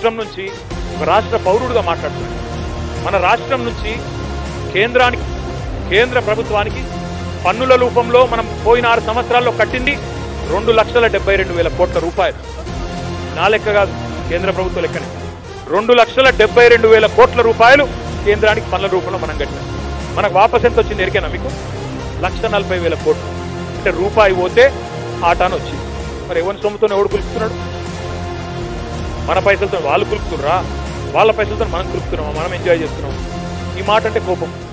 రాష్ట్రం నుంచి ఒక రాష్ట్ర పౌరుడుగా మాట్లాడుతున్నాను మన రాష్ట్రం నుంచి కేంద్రానికి కేంద్ర ప్రభుత్వానికి పన్నుల రూపంలో మనం పోయిన ఆరు సంవత్సరాల్లో కట్టింది రెండు లక్షల డెబ్బై రెండు వేల కోట్ల రూపాయలు నా లెక్క కాదు కేంద్ర ప్రభుత్వ లెక్కనే రెండు లక్షల డెబ్బై రెండు వేల కోట్ల రూపాయలు కేంద్రానికి పన్నుల రూపంలో మనం కట్టాం మనకు వాపస్ ఎంత వచ్చింది ఎరికేనా మీకు లక్ష నలభై వేల కోట్లు అంటే రూపాయి పోతే ఆటాను వచ్చింది మరి ఎవరి సొమ్ముతో ఎవడు కులుపుతున్నాడు మన పైసలతో వాళ్ళు కులుపుతుర్రా వాళ్ళ పైసలతో మనం కులుపుతున్నామా మనం ఎంజాయ్ చేస్తున్నాం ఈ మాట అంటే కోపం